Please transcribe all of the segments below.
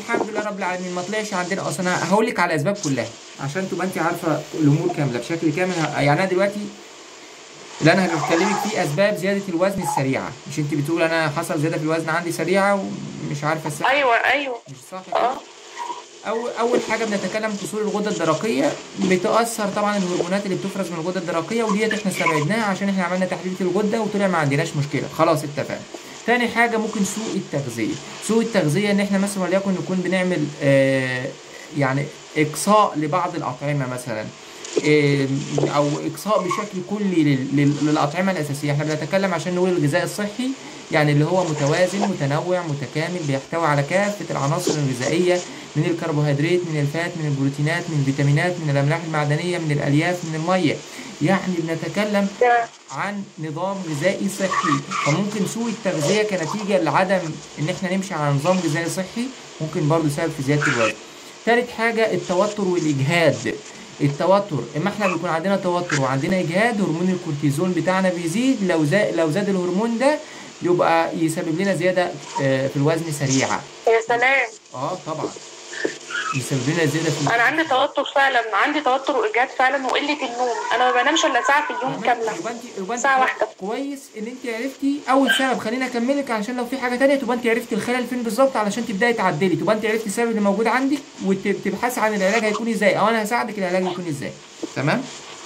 الحمد لله رب العالمين ما طلعش عندنا اصلا انا هقول لك على الاسباب كلها عشان تبقى انت عارفه الامور كامله بشكل كامل ه- يعني انا دلوقتي اللي انا هكلمك فيه اسباب زياده الوزن السريعه مش انت بتقول انا حصل زياده في الوزن عندي سريعه ومش عارفه السبب ايوه ايوه مش صح كده اه أول أول حاجة بنتكلم كسور الغدة الدرقية بتأثر طبعا الهرمونات اللي بتفرز من الغدة الدرقية وديت احنا استبعدناها عشان احنا عملنا تحليل الغدة وطلع ما عندناش مشكلة خلاص اتفقنا. تاني حاجة ممكن سوء التغذية، سوء التغذية إن احنا مثلا وليكن نكون بنعمل آه يعني إقصاء لبعض الأطعمة مثلا آه، أو إقصاء بشكل كلي لل- لل- للأطعمة الأساسية، احنا بنتكلم عشان نقول الغذاء الصحي يعني اللي هو متوازن متنوع متكامل بيحتوي على كافة العناصر الغذائية من الكربوهيدرات من الفات من البروتينات من الفيتامينات من الأملاح المعدنية من الألياف من المية يعني بنتكلم تمام عن نظام غذائي صحي فممكن سوء التغذية كنتيجة لعدم إن إحنا نمشي على نظام غذائي صحي ممكن برضه سبب في زيادة الوزن. تالت حاجة التوتر والإجهاد. التوتر اما احنا بيكون عندنا توتر وعندنا اجهاد هرمون الكورتيزون بتاعنا بيزيد لو زاد لو زاد الهرمون ده يبقى يسبب لنا زياده آه، في الوزن سريعه يا سلام اه طبعا يسبب لنا زياده في انا عندي توتر فعلا عندي توتر واجهاد فعلا وقله النوم انا ما بنامش الا ساعه في اليوم تمام؟ كامله يبقى انت يبقى انت ساعة واحدة. كويس ان انت عرفتي اول سبب خليني اكملك عشان لو في حاجه تانية تبقى انت عرفتي الخلل فين بالظبط علشان تبداي تعدلي تبقى انت عرفتي السبب اللي موجود عندك وتبحثي عن العلاج هيكون ازاي او انا هساعدك العلاج يكون ازاي تمام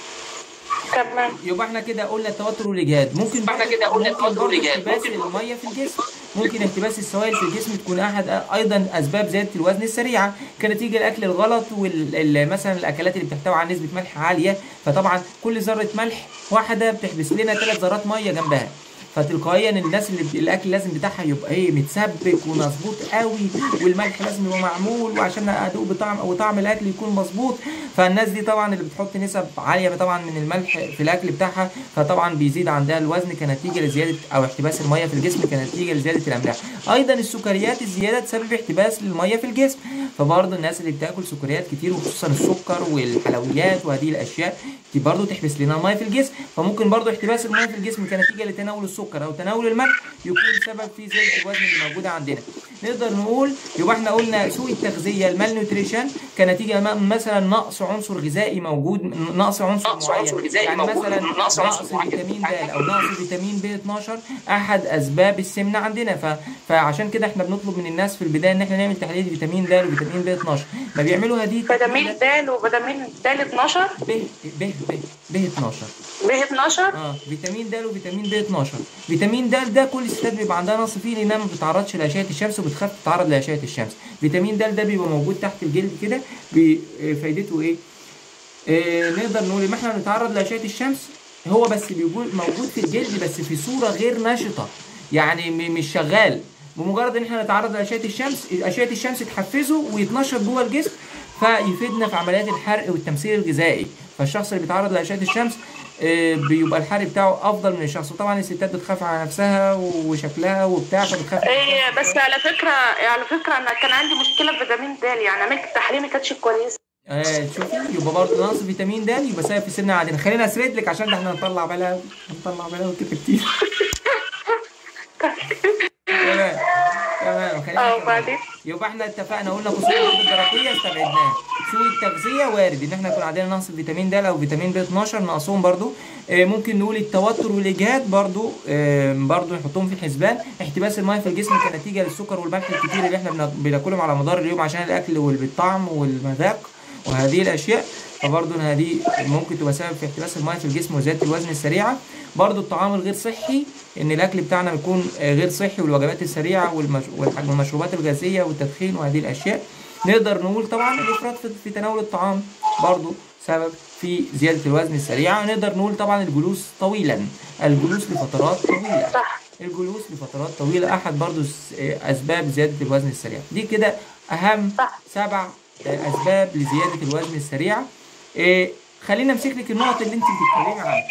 تمام يبقى احنا كده قلنا التوتر والاجهاد ممكن احنا كده قلنا التوتر والاجهاد احتباس الميه في الجسم ممكن احتباس السوائل في الجسم تكون احد ايضا اسباب زياده الوزن السريعه كنتيجه الاكل الغلط ومثلا الاكلات اللي بتحتوي على نسبه ملح عاليه فطبعا كل ذره ملح واحده بتحبس لنا ثلاث ذرات ميه جنبها فتلقائيا الناس اللي الاكل لازم بتاعها يبقى ايه متسبك ومظبوط قوي والملح لازم يبقى معمول وعشان ادوق بطعم او طعم الاكل يكون مظبوط فالناس دي طبعا اللي بتحط نسب عاليه طبعا من الملح في الاكل بتاعها فطبعا بيزيد عندها الوزن كنتيجه لزياده او احتباس الميه في الجسم كنتيجه لزياده الاملاح ايضا السكريات الزياده تسبب احتباس للميه في الجسم فبرضه الناس اللي بتاكل سكريات كتير وخصوصا السكر والحلويات وهذه الاشياء دي برضه تحبس لنا الميه في الجسم فممكن برضه احتباس الميه في الجسم كنتيجه لتناول السكر او تناول الملح يكون سبب في زياده الوزن اللي موجوده عندنا نقدر نقول يبقى احنا قلنا سوء التغذيه المال نيوتريشن كنتيجه م- مثلا نقص عنصر غذائي موجود نقص عنصر نقص معين عنصر غذائي يعني موجود، مثلا نقص عنصر معين. فيتامين د او نقص فيتامين ب 12 احد اسباب السمنه عندنا ف... فعشان كده احنا بنطلب من الناس في البدايه ان احنا نعمل تحليل فيتامين د وفيتامين ب 12 ما بيعملوا هذه فيتامين د وفيتامين د 12 ب ب ب ب 12 ب 12 اه فيتامين د وفيتامين ب 12 فيتامين د ده كل الستات بيبقى عندها نقص فيه لانها ما بتتعرضش لاشعه الشمس وبتخاف تتعرض لاشعه الشمس فيتامين د ده بيبقى موجود تحت الجلد كده بي- آه، فايدته ايه آه نقدر نقول ان احنا بنتعرض لاشعه الشمس هو بس بيقول موجود في الجلد بس في صوره غير نشطه يعني م- مش شغال بمجرد ان احنا نتعرض لاشعه الشمس اشعه الشمس تحفزه ويتنشط جوه الجسم فيفيدنا في عمليات الحرق والتمثيل الغذائي فالشخص اللي بيتعرض لاشعه الشمس آه، بيبقى الحرق بتاعه افضل من الشخص وطبعا الستات بتخاف على نفسها وشكلها وبتاع فبتخاف ايه بس على فكره على فكره انا كان عندي مشكله في فيتامين د يعني عملت تحليل ما كانتش كويسه آه شوفي يبقى برضه نقص فيتامين د يبقى سبب في سمنه عاديه خلينا اسرد لك عشان ده احنا هنطلع بلاوي هنطلع بلاوي كده كتير تمام تمام خلينا اه نكمل. وبعدين يبقى احنا اتفقنا قلنا خصوصا الغدة الدرقية استبعدناه سوء التغذية وارد ان احنا يكون عندنا نقص فيتامين د او فيتامين ب 12 ناقصهم برضو آه، ممكن نقول التوتر والاجهاد برضو آه، برضو نحطهم في الحسبان احتباس الميه في الجسم كنتيجة للسكر والملح الكتير اللي احنا بنا- بناكلهم على مدار اليوم عشان الاكل والطعم والمذاق وهذه الاشياء فبرضه هذه ممكن تبقى سبب في احتباس الميه في الجسم وزياده الوزن السريعه برضه الطعام الغير صحي ان الاكل بتاعنا بيكون آه، غير صحي والوجبات السريعه والمش... والح- والمشروبات الغازيه والتدخين وهذه الاشياء نقدر نقول طبعا الافراط في, في تناول الطعام برضه سبب في زياده الوزن السريعه نقدر نقول طبعا الجلوس طويلا الجلوس لفترات طويله صح الجلوس لفترات طويلة أحد برضو س- أسباب زيادة الوزن السريع دي كده أهم صح. سبع آه، أسباب لزيادة الوزن السريعة إيه، خلينا أمسك لك النقط اللي أنت بتتكلمي عنها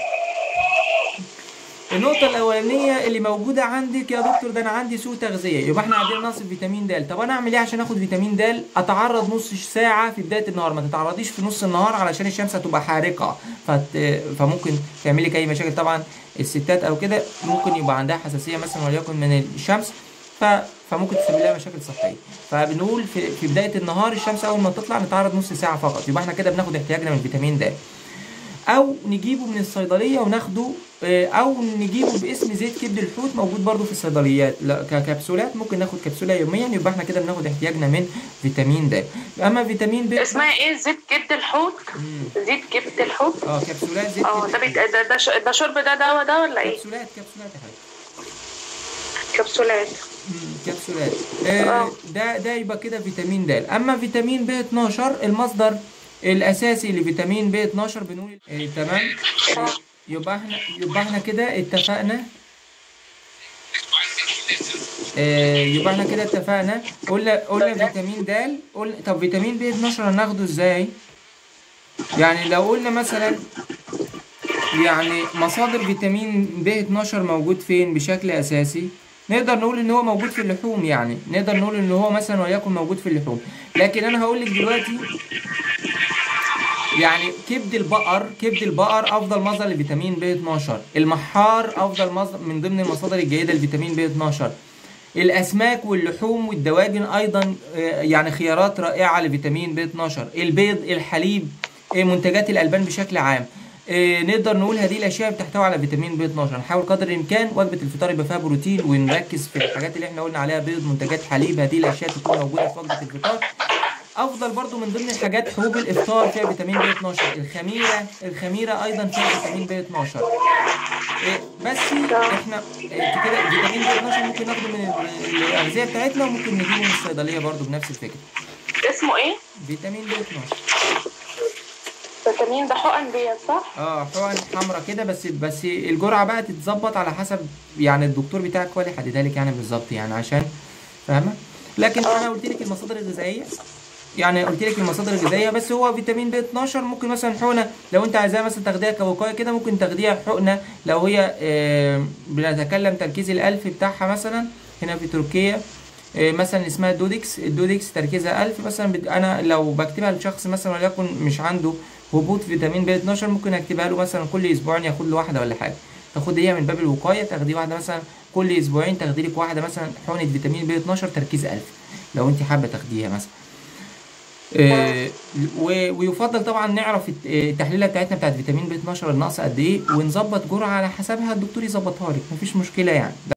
النقطة الأولانية اللي موجودة عندك يا دكتور ده أنا عندي سوء تغذية يبقى إحنا عندنا نقص فيتامين د طب أنا أعمل إيه عشان آخد فيتامين د أتعرض نص ساعة في بداية النهار ما تتعرضيش في نص النهار علشان الشمس هتبقى حارقة فت... فممكن تعملي لك أي مشاكل طبعا الستات أو كده ممكن يبقى عندها حساسية مثلا وليكن من الشمس ف... فممكن تسبب لها مشاكل صحيه فبنقول في, في بدايه النهار الشمس اول ما تطلع نتعرض نص ساعه فقط يبقى احنا كده بناخد احتياجنا من فيتامين د او نجيبه من الصيدليه وناخده آه، او نجيبه باسم زيت كبد الحوت موجود برضو في الصيدليات لا ككبسولات ممكن ناخد كبسوله يوميا يبقى احنا كده بناخد احتياجنا من فيتامين د اما فيتامين ب اسمها ايه زيت كبد الحوت زيت كبد الحوت اه كبسولات زيت اه كبد ده بيت... ده ده, ش... ده شرب ده دواء ده ولا ايه كبسولات كبسولات يا حبيبي كبسولات مم، كبسولات آه ده ده يبقى كده فيتامين د اما فيتامين ب 12 المصدر الاساسي لفيتامين ب 12 بنقول آه تمام آه، يبقى احنا يبقى احنا كده اتفقنا آه يبقى احنا كده اتفقنا قلنا قلنا فيتامين د قلنا طب فيتامين ب 12 هناخده ازاي يعني لو قلنا مثلا يعني مصادر فيتامين ب 12 موجود فين بشكل اساسي نقدر نقول ان هو موجود في اللحوم يعني نقدر نقول ان هو مثلا وليكن موجود في اللحوم لكن انا هقول لك دلوقتي يعني كبد البقر كبد البقر افضل مصدر لفيتامين ب 12 المحار افضل مصدر من ضمن المصادر الجيده لفيتامين ب 12 الاسماك واللحوم والدواجن ايضا آه، يعني خيارات رائعه لفيتامين ب 12 البيض الحليب آه، منتجات الالبان بشكل عام آه، نقدر نقول هذه الاشياء بتحتوي على فيتامين ب 12 نحاول قدر الامكان وجبه الفطار يبقى فيها بروتين ونركز في الحاجات اللي احنا قلنا عليها بيض منتجات حليب هذه الاشياء تكون موجوده في وجبه الفطار افضل برضو من ضمن الحاجات حبوب الافطار فيها فيتامين ب 12 الخميره الخميره ايضا فيها فيتامين ب 12 إيه، بس احنا إيه، كده فيتامين ب 12 ممكن ناخده من ال- الاغذيه بتاعتنا وممكن نجيبه من الصيدليه برضو بنفس الفكره اسمه ايه فيتامين ب 12 فيتامين ده حقن ديت صح اه حقن حمراء كده بس بس الجرعه بقى تتظبط على حسب يعني الدكتور بتاعك هو اللي يحددها لك يعني بالظبط يعني عشان فاهمه لكن انا قلت لك المصادر الغذائيه يعني قلت لك المصادر الغذائيه بس هو فيتامين ب 12 ممكن مثلا حقنه لو انت عايزاها مثلا تاخديها كوقايه كده ممكن تاخديها حقنه لو هي آه، بنتكلم تركيز الالف بتاعها مثلا هنا في تركيا آه، مثلا اسمها دودكس الدودكس تركيزها 1000 مثلا بت- انا لو بكتبها لشخص مثلا وليكن مش عنده هبوط فيتامين ب 12 ممكن اكتبها له مثلا كل اسبوعين ياخد له واحده ولا حاجه تاخد هي من باب الوقايه تاخدي واحده مثلا كل اسبوعين تاخدي لك واحده مثلا حقنه فيتامين ب 12 تركيز 1000 لو انت حابه تاخديها مثلا آه، و- ويفضل طبعا نعرف الت- آه، التحليله بتاعتنا بتاعت فيتامين ب 12 النقص قد ايه ونظبط جرعه على حسبها الدكتور يظبطها لك مفيش مشكله يعني